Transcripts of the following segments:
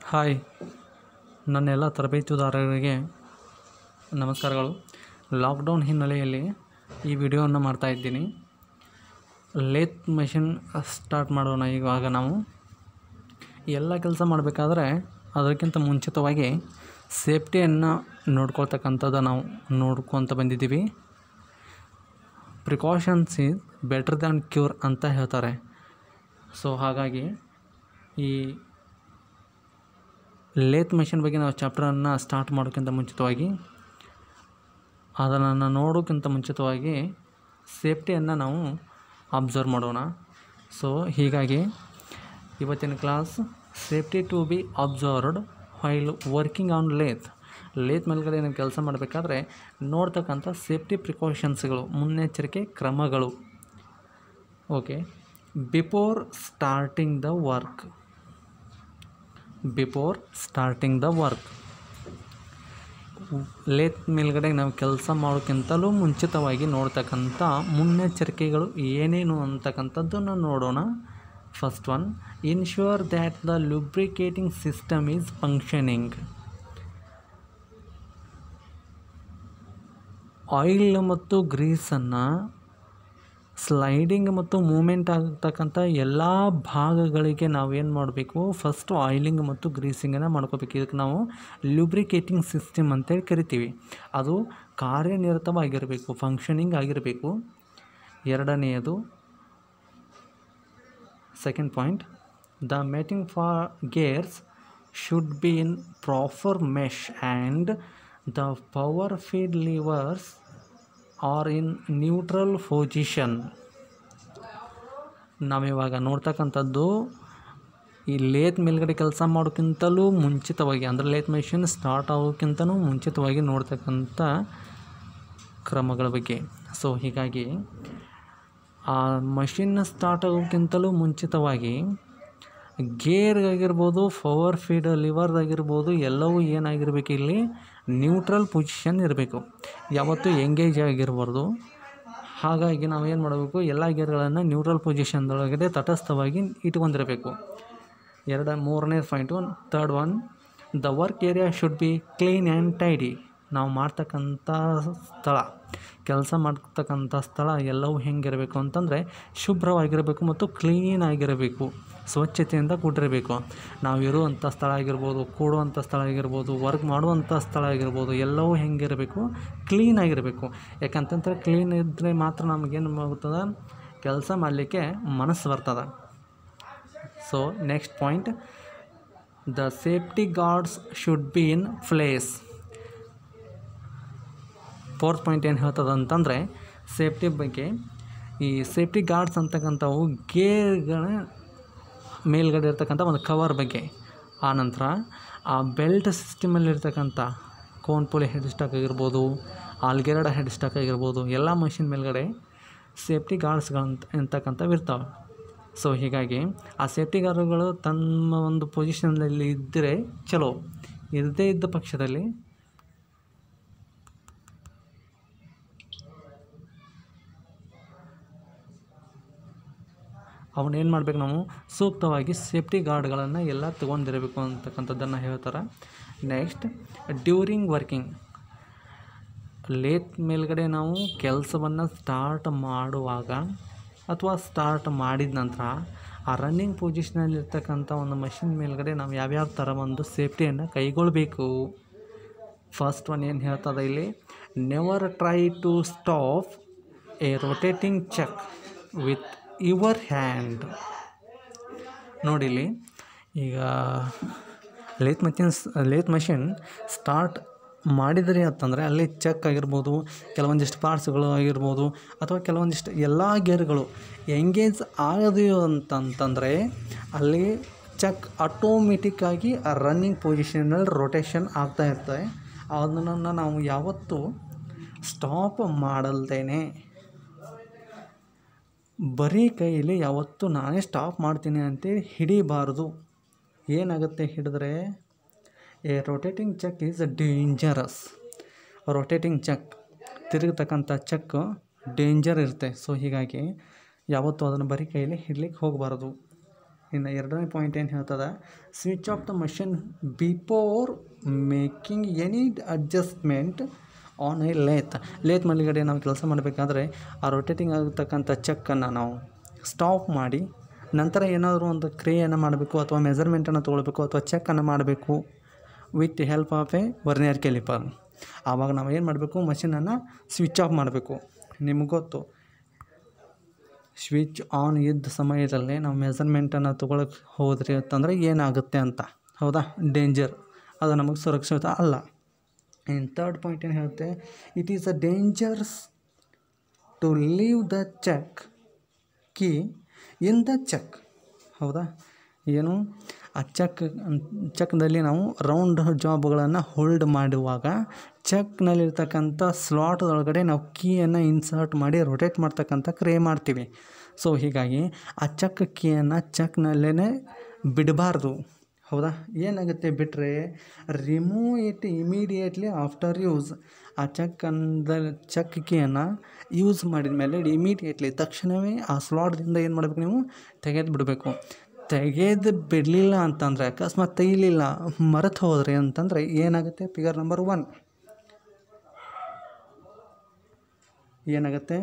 hi ನನ್ನೆಲ್ಲ ತರಬೇತುದಾರರಿಗೆ ನಮಸ್ಕಾರಗಳು lockdown ಹಿನ್ನೆಲೆಯಲ್ಲಿ ಈ ವಿಡಿಯೋವನ್ನು ಮಾಡ್ತಾಯಿದ್ದೀನಿ ಲೇತ್ ಮೆಷಿನ್ ಸ್ಟಾರ್ಟ್ ಮಾಡೋಣ ಇವಾಗ ನಾವು ಎಲ್ಲ ಕೆಲಸ ಮಾಡಬೇಕಾದ್ರೆ ಅದಕ್ಕಿಂತ ಮುಂಚಿತವಾಗಿ ಸೇಫ್ಟಿಯನ್ನು ನೋಡ್ಕೊಳ್ತಕ್ಕಂಥದ್ದು ನಾವು ನೋಡ್ಕೊತ ಬಂದಿದ್ದೀವಿ precautions is better than cure ಅಂತ ಹೇಳ್ತಾರೆ ಸೊ ಹಾಗಾಗಿ ಈ ಲೇತ್ ಮೆಷಿನ್ ಬಗ್ಗೆ ನಾವು ಚಾಪ್ಟರನ್ನು ಸ್ಟಾರ್ಟ್ ಮಾಡೋಕ್ಕಿಂತ ಮುಂಚಿತವಾಗಿ ಅದನ್ನು ನೋಡೋಕ್ಕಿಂತ ಮುಂಚಿತವಾಗಿ ಸೇಫ್ಟಿಯನ್ನು ನಾವು ಅಬ್ಸರ್ವ್ ಮಾಡೋಣ ಸೊ ಹೀಗಾಗಿ ಇವತ್ತಿನ class safety to be observed while working on lathe lathe ಮೇಲ್ಗಡೆ ನೀವು ಕೆಲಸ ಮಾಡಬೇಕಾದ್ರೆ ನೋಡ್ತಕ್ಕಂಥ ಸೇಫ್ಟಿ ಪ್ರಿಕಾಷನ್ಸ್ಗಳು ಮುನ್ನೆಚ್ಚರಿಕೆ ಕ್ರಮಗಳು okay before starting the work before starting the work lathe ಮೇಲ್ಗಡೆ ನಾವು ಕೆಲಸ ಮಾಡೋಕ್ಕಿಂತಲೂ ಮುಂಚಿತವಾಗಿ ನೋಡ್ತಕ್ಕಂಥ ಮುನ್ನೆಚ್ಚರಿಕೆಗಳು ಏನೇನು ಅಂತಕ್ಕಂಥದ್ದನ್ನು ನೋಡೋಣ first one ensure that the lubricating system is functioning oil ಮತ್ತು ಗ್ರೀಸನ್ನು ಸ್ಲೈಡಿಂಗ್ ಮತ್ತು ಮೂಮೆಂಟ್ ಆಗ್ತಕ್ಕಂಥ ಎಲ್ಲ ಭಾಗಗಳಿಗೆ ನಾವೇನು ಮಾಡಬೇಕು ಫಸ್ಟು ಆಯಿಲಿಂಗ್ ಮತ್ತು ಗ್ರೀಸಿಂಗನ್ನು ಮಾಡ್ಕೋಬೇಕು ಇದಕ್ಕೆ ನಾವು ಲುಬ್ರಿಕೇಟಿಂಗ್ ಸಿಸ್ಟಮ್ ಅಂತೇಳಿ ಕರಿತೀವಿ ಅದು ಕಾರ್ಯನಿರತವಾಗಿರಬೇಕು ಫಂಕ್ಷನಿಂಗ್ ಆಗಿರಬೇಕು ಎರಡನೆಯದು second point the mating for gears should be in proper mesh and the power feed levers are in neutral position ನಾವಿವಾಗ ನೋಡ್ತಕ್ಕಂಥದ್ದು ಈ ಲೇತ್ ಮೇಲ್ಗಡೆ ಕೆಲಸ ಮಾಡೋಕ್ಕಿಂತಲೂ ಮುಂಚಿತವಾಗಿ ಅಂದರೆ ಲೇತ್ ಮೆಷಿನ್ ಸ್ಟಾರ್ಟ್ ಆಗೋಕ್ಕಿಂತಲೂ ಮುಂಚಿತವಾಗಿ ನೋಡ್ತಕ್ಕಂಥ ಕ್ರಮಗಳ ಬಗ್ಗೆ ಸೊ ಹೀಗಾಗಿ ಆ ಮಷಿನ್ ಸ್ಟಾರ್ಟ್ ಆಗೋಕ್ಕಿಂತಲೂ ಮುಂಚಿತವಾಗಿ ಗೇರ್ ಆಗಿರ್ಬೋದು ಪವರ್ ಫೀಡ್ ಲಿವರ್ ಆಗಿರ್ಬೋದು ಎಲ್ಲವೂ ಏನಾಗಿರಬೇಕು ಇಲ್ಲಿ ನ್ಯೂಟ್ರಲ್ ಪೊಸಿಷನ್ ಇರಬೇಕು ಯಾವತ್ತೂ ಎಂಗೇಜ್ ಆಗಿರಬಾರ್ದು ಹಾಗಾಗಿ ನಾವು ಏನು ಮಾಡಬೇಕು ಎಲ್ಲ ಗೇರ್ಗಳನ್ನು ನ್ಯೂಟ್ರಲ್ ಪೊಸಿಷನ್ದೊಳಗಡೆ ತಟಸ್ಥವಾಗಿ ಇಟ್ಕೊಂಡಿರಬೇಕು ಎರಡು ಮೂರನೇ point third one the work area should be clean and tidy ನಾವು ಮಾಡ್ತಕ್ಕಂಥ ಸ್ಥಳ ಕೆಲಸ ಮಾಡ್ತಕ್ಕಂಥ ಸ್ಥಳ ಎಲ್ಲವೂ ಹೆಂಗಿರಬೇಕು ಅಂತಂದರೆ ಶುಭ್ರವಾಗಿರಬೇಕು ಮತ್ತು ಕ್ಲೀನ್ ಆಗಿರಬೇಕು ಸ್ವಚ್ಛತೆಯಿಂದ ಕೂಡಿರಬೇಕು ನಾವು ಇರುವಂಥ ಸ್ಥಳ ಆಗಿರ್ಬೋದು ಕೂಡುವಂಥ ಸ್ಥಳ ಆಗಿರ್ಬೋದು ವರ್ಕ್ ಮಾಡುವಂಥ ಸ್ಥಳ ಆಗಿರ್ಬೋದು ಎಲ್ಲವೂ ಹೆಂಗಿರಬೇಕು ಕ್ಲೀನ್ ಆಗಿರಬೇಕು ಯಾಕಂತಂದ್ರೆ ಕ್ಲೀನ್ ಇದ್ದರೆ ಮಾತ್ರ ನಮಗೇನು ಆಗುತ್ತದೆ ಕೆಲಸ ಮಾಡಲಿಕ್ಕೆ ಮನಸ್ಸು ಬರ್ತದೆ so next point the safety guards should be in place fourth point ಏನು ಹೇಳ್ತದೆ ಅಂತಂದರೆ ಸೇಫ್ಟಿ ಬಗ್ಗೆ ಈ ಸೇಫ್ಟಿ ಗಾರ್ಡ್ಸ್ ಅಂತಕ್ಕಂಥವು ಗೇರ್ಗಳ ಮೇಲ್ಗಡೆ ಇರ್ತಕ್ಕಂಥ ಒಂದು ಕವರ್ ಬಗ್ಗೆ ಆನಂತರ ಆ ಬೆಲ್ಟ್ ಸಿಸ್ಟಮಲ್ಲಿರ್ತಕ್ಕಂಥ ಕೋನ್ಪುಲಿ ಹೆಡ್ ಸ್ಟಾಕ್ ಆಗಿರ್ಬೋದು ಆಲ್ಗೆರಡ ಹೆಡ್ ಸ್ಟಾಕ್ ಆಗಿರ್ಬೋದು ಎಲ್ಲ ಮಷಿನ್ ಮೇಲ್ಗಡೆ ಸೇಫ್ಟಿ ಗಾರ್ಡ್ಸ್ಗಳಂತ ಅಂತಕ್ಕಂಥವು ಇರ್ತಾವೆ ಸೊ ಹೀಗಾಗಿ ಆ ಸೇಫ್ಟಿ ಗಾರ್ಡ್ಗಳು ತಮ್ಮ ಒಂದು ಪೊಸಿಷನ್ನಲ್ಲಿ ಇದ್ದರೆ ಚಲೋ ಇರದೇ ಇದ್ದ ಪಕ್ಷದಲ್ಲಿ ಅವನೇನು ಮಾಡ್ಬೇಕು ನಾವು ಸೂಕ್ತವಾಗಿ ಸೇಫ್ಟಿ ಗಾರ್ಡ್ಗಳನ್ನು ಎಲ್ಲ ತೊಗೊಂಡಿರಬೇಕು ಅಂತಕ್ಕಂಥದ್ದನ್ನು ಹೇಳ್ತಾರೆ ನೆಕ್ಸ್ಟ್ ಡ್ಯೂರಿಂಗ್ ವರ್ಕಿಂಗ್ ಲೇತ್ ಮೇಲ್ಗಡೆ ನಾವು ಕೆಲಸವನ್ನು ಸ್ಟಾರ್ಟ್ ಮಾಡುವಾಗ ಅಥವಾ ಸ್ಟಾರ್ಟ್ ಮಾಡಿದ ನಂತರ ಆ ರನ್ನಿಂಗ್ ಪೊಸಿಷನಲ್ಲಿರ್ತಕ್ಕಂಥ ಒಂದು ಮಷಿನ್ ಮೇಲ್ಗಡೆ ನಾವು ಯಾವ್ಯಾವ ಥರ ಒಂದು ಸೇಫ್ಟಿಯನ್ನು ಕೈಗೊಳ್ಳಬೇಕು ಫಸ್ಟ್ ಒನ್ ಏನು ಹೇಳ್ತದೆ ಇಲ್ಲಿ never try to stop a rotating chuck with your hand ನೋಡಿಲಿ ಈಗ lathe machines lathe machine start ಮಾಡಿದ್ರಿ ಅಂತಂದರೆ ಅಲ್ಲಿ ಚೆಕ್ ಆಗಿರ್ಬೋದು ಕೆಲವೊಂದಿಷ್ಟು ಪಾರ್ಟ್ಸ್ಗಳು ಆಗಿರ್ಬೋದು ಅಥವಾ ಕೆಲವೊಂದಿಷ್ಟು ಎಲ್ಲ ಗೇರ್ಗಳು ಎಂಗೇಜ್ ಆಗದು ಅಂತಂತಂದರೆ ಅಲ್ಲಿ ಚೆಕ್ ಆಟೋಮೆಟಿಕ್ಕಾಗಿ ಆ ರನ್ನಿಂಗ್ ಪೊಸಿಷನಲ್ಲಿ ರೊಟೇಷನ್ ಆಗ್ತಾ ಇರ್ತದೆ ಅದನ್ನು ನಾವು ಯಾವತ್ತೂ ಸ್ಟಾಪ್ ಮಾಡಲ್ದೇನೆ ಬರೀ ಕೈಯಲ್ಲಿ ಯಾವತ್ತೂ ನಾನೇ ಸ್ಟಾಪ್ ಮಾಡ್ತೀನಿ ಅಂತೇಳಿ ಹಿಡಿಬಾರ್ದು ಏನಾಗುತ್ತೆ ಹಿಡಿದ್ರೆ a rotating chuck is dangerous rotating chuck ತಿರುಗತಕ್ಕಂಥ ಚೆಕ್ ಡೇಂಜರ್ ಇರುತ್ತೆ ಸೊ ಹೀಗಾಗಿ ಯಾವತ್ತೂ ಅದನ್ನು ಬರೀ ಕೈಯಲ್ಲಿ ಹಿಡ್ಲಿಕ್ಕೆ ಹೋಗಬಾರ್ದು ಇನ್ನು ಎರಡನೇ ಪಾಯಿಂಟ್ ಏನು ಹೇಳ್ತದೆ switch off the machine before making any adjustment on a lathe lathe ಮೇಲ್ಗಡೆ ನಾವು ಕೆಲಸ ಮಾಡಬೇಕಾದ್ರೆ ಆ ರೊಟೇಟಿಂಗ್ ಆಗತಕ್ಕಂಥ ಚೆಕ್ಕನ್ನು ನಾವು ಸ್ಟಾಪ್ ಮಾಡಿ ನಂತರ ಏನಾದರೂ ಒಂದು ಕ್ರಿಯೆಯನ್ನು ಮಾಡಬೇಕು ಅಥವಾ ಮೆಜರ್ಮೆಂಟನ್ನು ತೊಗೊಳ್ಬೇಕು ಅಥವಾ ಚೆಕ್ಕನ್ನು ಮಾಡಬೇಕು with help of a vernier caliper ಆವಾಗ ನಾವು ಏನು ಮಾಡಬೇಕು ಮಷಿನನ್ನು ಸ್ವಿಚ್ ಆಫ್ ಮಾಡಬೇಕು ನಿಮ್ಗೆ ಗೊತ್ತು ಸ್ವಿಚ್ ಆನ್ ಇದ್ದ ಸಮಯದಲ್ಲಿ ನಾವು ಮೆಜರ್ಮೆಂಟನ್ನು ತೊಗೊಳಕ್ಕೆ ಹೋದ್ರಿ ಅಂತಂದರೆ ಏನಾಗುತ್ತೆ ಅಂತ ಹೌದಾ ಡೇಂಜರ್ ಅದು ನಮಗೆ ಸುರಕ್ಷಿತ ಅಲ್ಲ ಇನ್ನು ತರ್ಡ್ ಪಾಯಿಂಟ್ ಏನು ಹೇಳುತ್ತೆ it is a dangerous to leave the chuck key in the chuck ಹೌದಾ ಏನು ಆ ಚೆಕ್ ಚೆಕ್ನಲ್ಲಿ ನಾವು ರೌಂಡ್ ಜಾಬ್ಗಳನ್ನು ಹೋಲ್ಡ್ ಮಾಡುವಾಗ ಚೆಕ್ನಲ್ಲಿರ್ತಕ್ಕಂಥ ಸ್ಲಾಟ್ ಒಳಗಡೆ ನಾವು ಕೀಯನ್ನು ಇನ್ಸರ್ಟ್ ಮಾಡಿ ರೊಟೇಟ್ ಮಾಡ್ತಕ್ಕಂಥ ಕ್ರಿಯೆ ಮಾಡ್ತೀವಿ ಸೊ ಹೀಗಾಗಿ ಆ ಚೆಕ್ ಕೀಯನ್ನು ಚೆಕ್ನಲ್ಲೇ ಬಿಡಬಾರ್ದು ಹೌದಾ ಏನಾಗುತ್ತೆ ಬಿಟ್ಟರೆ remove it immediately after use ಆ ಚೆಕ್ ಅಂದ ಚೆಕ್ ಕೀಯನ್ನು ಯೂಸ್ ಮಾಡಿದ ಮೇಲೆ ಇಮಿಡಿಯೇಟ್ಲಿ ತಕ್ಷಣವೇ ಆ ಸ್ಲಾಟ್ದಿಂದ ಏನು ಮಾಡಬೇಕು ನೀವು ತೆಗೆದು ಬಿಡಬೇಕು ತೆಗೆದು ಬಿಡಲಿಲ್ಲ ಅಂತಂದರೆ ಅಕಸ್ಮಾತ್ ತೆಗಿಲಿಲ್ಲ ಮರೆತು ಹೋದ್ರಿ ಅಂತಂದರೆ ಏನಾಗುತ್ತೆ ಫಿಗರ್ ನಂಬರ್ ಒನ್ ಏನಾಗುತ್ತೆ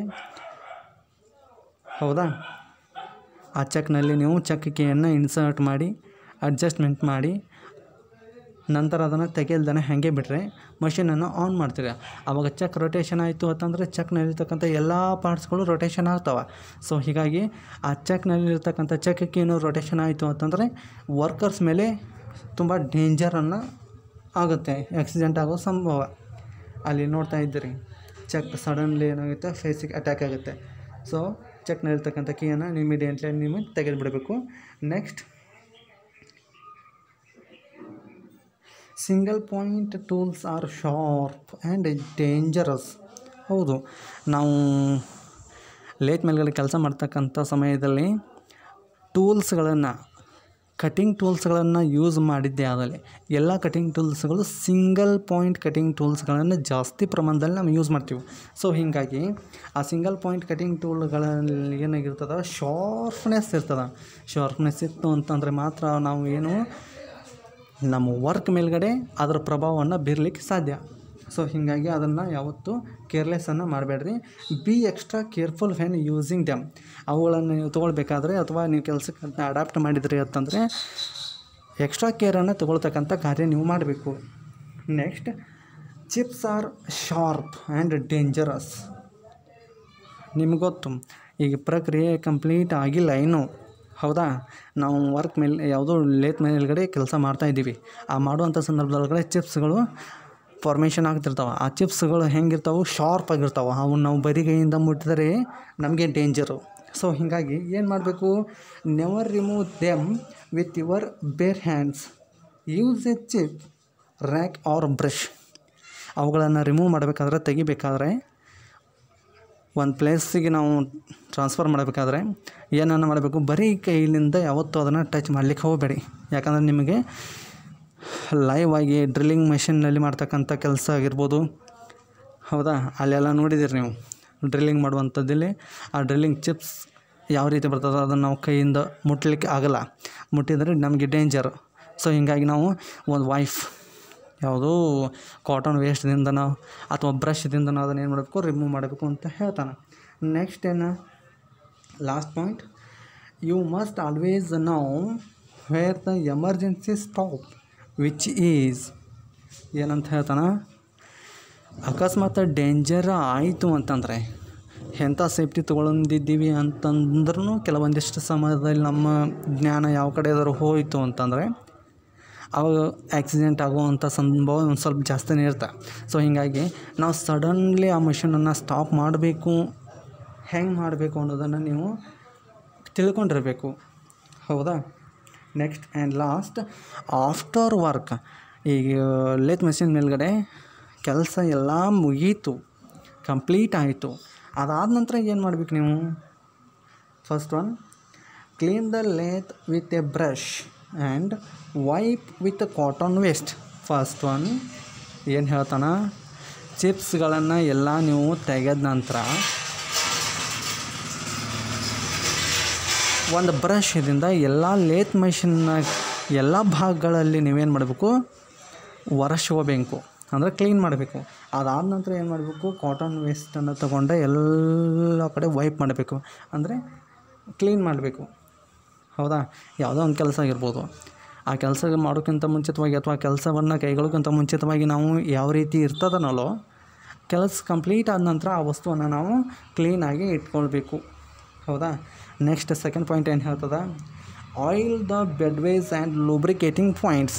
ಹೌದಾ ಆ ಚೆಕ್ನಲ್ಲಿ ನೀವು ಚೆಕ್ ಕೀಯನ್ನು ಇನ್ಸರ್ಟ್ ಮಾಡಿ ಅಡ್ಜಸ್ಟ್ಮೆಂಟ್ ಮಾಡಿ ನಂತರ ಅದನ್ನು ತೆಗೆಲ್ದನೆ ಹಾಗೆ ಬಿಟ್ಟರೆ ಮಷಿನನ್ನು ಆನ್ ಮಾಡ್ತೀರ ಆವಾಗ ಚೆಕ್ ರೊಟೇಷನ್ ಆಯಿತು ಅಂತಂದರೆ ಚೆಕ್ನಲ್ಲಿರ್ತಕ್ಕಂಥ ಎಲ್ಲ ಪಾರ್ಟ್ಸ್ಗಳು ರೊಟೇಷನ್ ಆಗ್ತವೆ ಸೊ ಹೀಗಾಗಿ ಆ ಚೆಕ್ನಲ್ಲಿರ್ತಕ್ಕಂಥ ಚೆಕ್ ಕೀನು ರೊಟೇಷನ್ ಆಯಿತು ಅಂತಂದರೆ ವರ್ಕರ್ಸ್ ಮೇಲೆ ತುಂಬ ಡೇಂಜರನ್ನು ಆಗುತ್ತೆ ಆಕ್ಸಿಡೆಂಟ್ ಆಗೋ ಸಂಭವ ಅಲ್ಲಿ ನೋಡ್ತಾ ಇದ್ದೀರಿ ಚೆಕ್ ಸಡನ್ಲಿ ಏನಾಗುತ್ತೆ ಫೇಸಿಗೆ ಅಟ್ಯಾಕ್ ಆಗುತ್ತೆ ಸೊ ಚೆಕ್ನಲ್ಲಿರ್ತಕ್ಕಂಥ ಕೀಯನ್ನು ಇಮಿಡಿಯೇಟ್ಲಿ ನೀವು ತೆಗೆದು ಬಿಡಬೇಕು next single point tools are sharp and dangerous ಹೌದು ನಾವು ಲೇಟ್ ಮೇಲ್ಗಡೆ ಕೆಲಸ ಮಾಡ್ತಕ್ಕಂಥ ಸಮಯದಲ್ಲಿ ಟೂಲ್ಸ್ಗಳನ್ನು ಕಟಿಂಗ್ ಟೂಲ್ಸ್ಗಳನ್ನು ಯೂಸ್ ಮಾಡಿದ್ದೇ ಆದಲ್ಲಿ ಎಲ್ಲ ಕಟಿಂಗ್ ಟೂಲ್ಸ್ಗಳು ಸಿಂಗಲ್ ಪಾಯಿಂಟ್ ಕಟಿಂಗ್ ಟೂಲ್ಸ್ಗಳನ್ನು ಜಾಸ್ತಿ ಪ್ರಮಾಣದಲ್ಲಿ ನಾವು ಯೂಸ್ ಮಾಡ್ತೀವಿ ಸೊ ಹೀಗಾಗಿ ಆ ಸಿಂಗಲ್ ಪಾಯಿಂಟ್ ಕಟಿಂಗ್ ಟೂಲ್ಗಳಲ್ಲಿ ಏನಾಗಿರ್ತದೆ ಶಾರ್ಪ್ನೆಸ್ ಇರ್ತದೆ ಶಾರ್ಪ್ನೆಸ್ ಇತ್ತು ಅಂತಂದರೆ ಮಾತ್ರ ನಾವು ಏನು ನಮ್ಮ ವರ್ಕ್ ಮೇಲ್ಗಡೆ ಅದರ ಪ್ರಭಾವವನ್ನು ಬೀರ್ಲಿಕ್ಕೆ ಸಾಧ್ಯ ಸೊ ಹೀಗಾಗಿ ಅದನ್ನು ಯಾವತ್ತೂ ಕೇರ್ಲೆಸ್ಸನ್ನು ಮಾಡಬೇಡ್ರಿ be extra careful when using them ಅವುಗಳನ್ನು ನೀವು ತೊಗೊಳ್ಬೇಕಾದ್ರೆ ಅಥವಾ ನೀವು ಕೆಲಸಕ್ಕೆ ಅದನ್ನ ಅಡಾಪ್ಟ್ ಮಾಡಿದ್ರಿ ಅಂತಂದರೆ ಎಕ್ಸ್ಟ್ರಾ ಕೇರನ್ನು ತೊಗೊಳ್ತಕ್ಕಂಥ ಕಾರ್ಯ ನೀವು ಮಾಡಬೇಕು next chips are sharp and dangerous ನಿಮ್ಗೆ ಗೊತ್ತು ಈಗ ಪ್ರಕ್ರಿಯೆ ಕಂಪ್ಲೀಟ್ ಆಗಿಲ್ಲ ಇನ್ನೂ ಹೌದಾ ನಾವು ವರ್ಕ್ ಮೇಲೆ ಯಾವುದೋ ಲೇತ್ ಮೇಲ್ಗಡೆ ಕೆಲಸ ಮಾಡ್ತಾ ಇದ್ದೀವಿ ಆ ಮಾಡುವಂಥ ಸಂದರ್ಭದೊಳಗಡೆ ಚಿಪ್ಸ್ಗಳು ಫಾರ್ಮೇಷನ್ ಆಗ್ತಿರ್ತಾವೆ ಆ ಚಿಪ್ಸ್ಗಳು ಹೆಂಗಿರ್ತಾವೆ ಶಾರ್ಪ್ ಆಗಿರ್ತಾವೆ ಅವು ನಾವು ಬರಿಗೈಯಿಂದ ಮುಟ್ಟಿದರೆ ನಮಗೆ ಡೇಂಜರು ಸೊ ಹೀಗಾಗಿ ಏನು ಮಾಡಬೇಕು never remove them with your bare hands use a chip rack or brush ಅವುಗಳನ್ನು ರಿಮೂವ್ ಮಾಡಬೇಕಾದ್ರೆ ತೆಗಿಬೇಕಾದ್ರೆ ಒಂದು ಪ್ಲೇಸಿಗೆ ನಾವು ಟ್ರಾನ್ಸ್ಫರ್ ಮಾಡಬೇಕಾದ್ರೆ ಏನನ್ನು ಮಾಡಬೇಕು ಬರೀ ಕೈಲಿಂದ ಯಾವತ್ತೂ ಅದನ್ನು ಟಚ್ ಮಾಡಲಿಕ್ಕೆ ಹೋಗಬೇಡಿ ಯಾಕಂದರೆ ನಿಮಗೆ ಲೈವ್ ಆಗಿ ಡ್ರಿಲ್ಲಿಂಗ್ ಮೆಷಿನ್ನಲ್ಲಿ ಮಾಡ್ತಕ್ಕಂಥ ಕೆಲಸ ಆಗಿರ್ಬೋದು ಹೌದಾ ಅಲ್ಲೆಲ್ಲ ನೋಡಿದ್ದೀರಿ ನೀವು ಡ್ರಿಲ್ಲಿಂಗ್ ಮಾಡುವಂಥದ್ದಲ್ಲಿ ಆ ಡ್ರಿಲ್ಲಿಂಗ್ ಚಿಪ್ಸ್ ಯಾವ ರೀತಿ ಬರ್ತದೆ ಅದನ್ನು ನಾವು ಕೈಯಿಂದ ಮುಟ್ಲಿಕ್ಕೆ ಆಗಲ್ಲ ಮುಟ್ಟಿದರೆ ನಮಗೆ ಡೇಂಜರ್ ಸೊ ಹೀಗಾಗಿ ನಾವು ಒಂದು ವೈಫ್ ಯಾವುದೋ ಕಾಟನ್ ವೇಸ್ಟ್ದಿಂದ ನಾವು ಅಥವಾ ಬ್ರಷ್ದಿಂದ ನಾವು ಅದನ್ನು ಏನು ಮಾಡಬೇಕು ರಿಮೂವ್ ಮಾಡಬೇಕು ಅಂತ ಹೇಳ್ತಾನೆ ನೆಕ್ಸ್ಟ್ ಏನು last point you must always know where the emergency stop which is ಏನಂತ ಹೇಳ್ತಾನೆ ಅಕಸ್ಮಾತ್ ಡೇಂಜರ್ ಆಯಿತು ಅಂತಂದರೆ ಎಂಥ ಸೇಫ್ಟಿ ತೊಗೊಂಡಿದ್ದೀವಿ ಅಂತಂದ್ರೂ ಕೆಲವೊಂದಿಷ್ಟು ಸಮಯದಲ್ಲಿ ನಮ್ಮ ಜ್ಞಾನ ಯಾವ ಕಡೆ ಯಾವ್ದಾದ್ರು ಹೋಯಿತು ಅಂತಂದರೆ ಅವಾಗ ಆಕ್ಸಿಡೆಂಟ್ ಆಗುವಂಥ ಸಂಭವ ಒಂದು ಸ್ವಲ್ಪ ಜಾಸ್ತಿನೇ ಇರುತ್ತೆ ಸೊ ಹೀಗಾಗಿ ನಾವು ಸಡನ್ಲಿ ಆ ಮಷಿನನ್ನು ಸ್ಟಾಪ್ ಮಾಡಬೇಕು ಹೆಂಗೆ ಮಾಡಬೇಕು ಅನ್ನೋದನ್ನು ನೀವು ತಿಳ್ಕೊಂಡಿರಬೇಕು ಹೌದಾ next and last after work ಈಗ ಲೇತ್ ಮೆಷಿನ್ ಮೇಲ್ಗಡೆ ಕೆಲಸ ಎಲ್ಲ ಮುಗೀತು ಕಂಪ್ಲೀಟ್ ಆಯಿತು ಅದಾದ ನಂತರ ಏನು ಮಾಡ್ಬೇಕು ನೀವು first one clean the lathe with a brush and wipe with cotton waste first one ಏನು ಹೇಳ್ತಾನೆ ಚಿಪ್ಸ್ಗಳನ್ನು ಎಲ್ಲ ನೀವು ತೆಗೆದ ನಂತರ ಒಂದು ಬ್ರಷ್ದಿಂದ ಎಲ್ಲ ಲೇತ್ ಮೆಷಿನ್ನ ಎಲ್ಲ ಭಾಗಗಳಲ್ಲಿ ನೀವೇನು ಮಾಡಬೇಕು ಒರೆಸ್ಕೋಬೇಕು ಅಂದರೆ ಕ್ಲೀನ್ ಮಾಡಬೇಕು ಅದಾದ ನಂತರ ಏನು ಮಾಡಬೇಕು ಕಾಟನ್ ವೇಸ್ಟನ್ನು ತೊಗೊಂಡು ಎಲ್ಲ ಕಡೆ ವೈಪ್ ಮಾಡಬೇಕು ಅಂದರೆ ಕ್ಲೀನ್ ಮಾಡಬೇಕು ಹೌದಾ ಯಾವುದೋ ಒಂದು ಕೆಲಸ ಆಗಿರ್ಬೋದು ಆ ಕೆಲಸ ಮಾಡೋಕ್ಕಿಂತ ಮುಂಚಿತವಾಗಿ ಅಥವಾ ಕೆಲಸವನ್ನು ಕೈಗೊಳ್ಳೋಕ್ಕಿಂತ ಮುಂಚಿತವಾಗಿ ನಾವು ಯಾವ ರೀತಿ ಇರ್ತದನಲ್ಲೋ ಕೆಲಸ ಕಂಪ್ಲೀಟ್ ಆದ ನಂತರ ಆ ವಸ್ತುವನ್ನು ನಾವು ಕ್ಲೀನಾಗಿ ಇಟ್ಕೊಳ್ಬೇಕು ಹೌದಾ ನೆಕ್ಸ್ಟ್ ಸೆಕೆಂಡ್ ಪಾಯಿಂಟ್ ಏನು ಹೇಳ್ತದ oil the bedways and lubricating points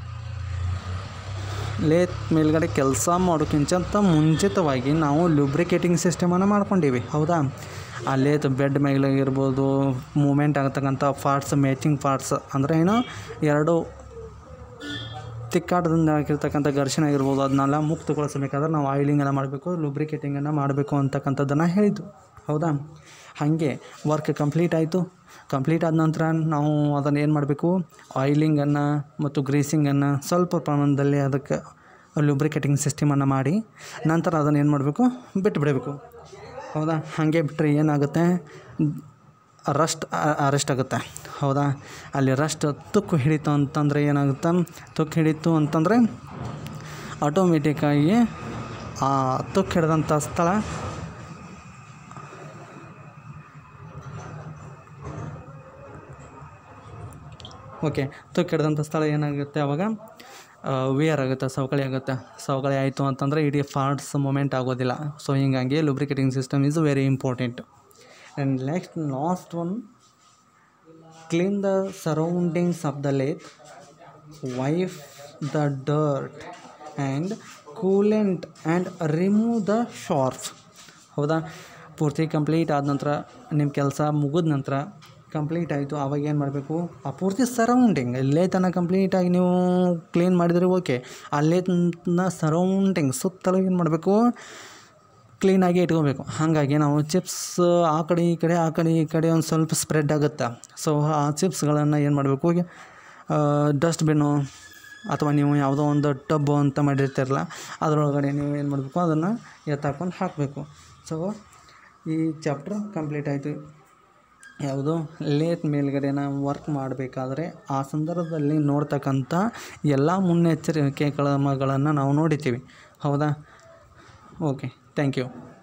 lathe ಮೇಲ್ಗಡೆ ಕೆಲಸ ಮಾಡೋಕ್ಕಿಂತ ಮುಂಚಿತವಾಗಿ ನಾವು ಲುಬ್ರಿಕೇಟಿಂಗ್ ಸಿಸ್ಟಮನ್ನು ಮಾಡ್ಕೊಂಡೀವಿ ಹೌದಾ ಆ ಲೇತ್ ಬೆಡ್ ಮೇಲಾಗಿರ್ಬೋದು ಮೂಮೆಂಟ್ ಆಗತಕ್ಕಂಥ ಪಾರ್ಟ್ಸ್ ಮ್ಯಾಚಿಂಗ್ ಪಾರ್ಟ್ಸ್ ಅಂದರೆ ಏನು ಎರಡು ತಿಕ್ಕಾಟದಿಂದ ಆಗಿರ್ತಕ್ಕಂಥ ಘರ್ಷಣೆ ಆಗಿರ್ಬೋದು ಅದನ್ನೆಲ್ಲ ಮುಕ್ತಗೊಳಿಸಬೇಕಾದ್ರೆ ನಾವು ಆಯಿಲಿಂಗನ್ನು ಮಾಡಬೇಕು ಲುಬ್ರಿಕೇಟಿಂಗನ್ನು ಮಾಡಬೇಕು ಅಂತಕ್ಕಂಥದ್ದನ್ನು ಹೇಳಿದ್ದು ಹೌದಾ ಹಾಗೆ ವರ್ಕ್ ಕಂಪ್ಲೀಟ್ ಆಯಿತು ಕಂಪ್ಲೀಟ್ ಆದ ನಂತರ ನಾವು ಅದನ್ನು ಏನು ಮಾಡಬೇಕು ಆಯಿಲಿಂಗನ್ನು ಮತ್ತು ಗ್ರೀಸಿಂಗನ್ನು ಸ್ವಲ್ಪ ಪ್ರಮಾಣದಲ್ಲಿ ಅದಕ್ಕೆ ಲುಬ್ರಿಕೇಟಿಂಗ್ ಸಿಸ್ಟಮನ್ನು ಮಾಡಿ ನಂತರ ಅದನ್ನು ಏನು ಮಾಡಬೇಕು ಬಿಟ್ಟು ಬಿಡಬೇಕು ಹೌದಾ ಹಾಗೆ ಬಿಟ್ಟರೆ ಏನಾಗುತ್ತೆ ರಸ್ಟ್ ಅರೆಸ್ಟ್ ಆಗುತ್ತೆ ಹೌದಾ ಅಲ್ಲಿ ರಸ್ಟ್ ತುಕ್ಕು ಹಿಡಿತು ಅಂತಂದರೆ ಏನಾಗುತ್ತೆ ತುಕ್ಕು ಹಿಡಿತು ಅಂತಂದರೆ ಆಟೋಮೆಟಿಕ್ಕಾಗಿ ಆ ತುಕ್ಕು ಹಿಡಿದಂಥ ಸ್ಥಳ ಓಕೆ ತುಕ್ಕು ಹಿಡಿದಂಥ ಸ್ಥಳ ಏನಾಗುತ್ತೆ ಅವಾಗ ವಿಯರ್ ಆಗುತ್ತೆ ಸವಕಳಿ ಆಗುತ್ತೆ ಸವಕಳಿ ಆಯಿತು ಅಂತಂದರೆ ಇಡೀ ಪಾರ್ಟ್ಸ್ ಮೂಮೆಂಟ್ ಆಗೋದಿಲ್ಲ ಸೊ ಹೀಗಾಗಿ lubricating system is very important and next last one clean the surroundings of the lathe wipe the dirt and coolant and remove the swarf ಹೌದಾ ಪೂರ್ತಿ ಕಂಪ್ಲೀಟ್ ಆದ ನಂತರ ನಿಮ್ಮ ಕೆಲಸ ಮುಗಿದ ನಂತರ ಕಂಪ್ಲೀಟ್ ಆಯಿತು ಆವಾಗ ಏನು ಮಾಡಬೇಕು ಆ ಪೂರ್ತಿ ಸರೌಂಡಿಂಗ್ ಇಲ್ಲೇ ತನಕ ಕಂಪ್ಲೀಟಾಗಿ ನೀವು ಕ್ಲೀನ್ ಮಾಡಿದರೆ ಓಕೆ ಅಲ್ಲೇ ತನ ಸರೌಂಡಿಂಗ್ ಸುತ್ತಲೂ ಏನು ಮಾಡಬೇಕು ಕ್ಲೀನಾಗಿ ಇಟ್ಕೋಬೇಕು ಹಾಗಾಗಿ ನಾವು ಚಿಪ್ಸ್ ಆ ಕಡೆ ಈ ಕಡೆ ಆ ಕಡೆ ಈ ಕಡೆ ಒಂದು ಸ್ವಲ್ಪ ಸ್ಪ್ರೆಡ್ ಆಗುತ್ತೆ ಸೊ ಆ ಚಿಪ್ಸ್ಗಳನ್ನು ಏನು ಮಾಡಬೇಕು ಡಸ್ಟ್ಬಿನ್ನು ಅಥವಾ ನೀವು ಯಾವುದೋ ಒಂದು ಟಬ್ಬು ಅಂತ ಮಾಡಿರ್ತೀರಲ್ಲ ಅದರೊಳಗಡೆ ನೀವು ಏನು ಮಾಡಬೇಕು ಅದನ್ನು ಎತ್ತಾಕೊಂಡು ಹಾಕಬೇಕು ಸೊ ಈ ಚಾಪ್ಟರ್ ಕಂಪ್ಲೀಟ್ ಆಯಿತು ಯಾವುದು ಲೇತ್ ಮೇಲ್ಗಡೆ ನಾವು ವರ್ಕ್ ಮಾಡಬೇಕಾದ್ರೆ ಆ ಸಂದರ್ಭದಲ್ಲಿ ನೋಡ್ತಕ್ಕಂಥ ಎಲ್ಲ ಮುನ್ನೆಚ್ಚರಿಕೆ ಕ್ರಮಗಳನ್ನು ನಾವು ನೋಡಿದ್ದೀವಿ ಹೌದಾ ಓಕೆ ಥ್ಯಾಂಕ್ ಯು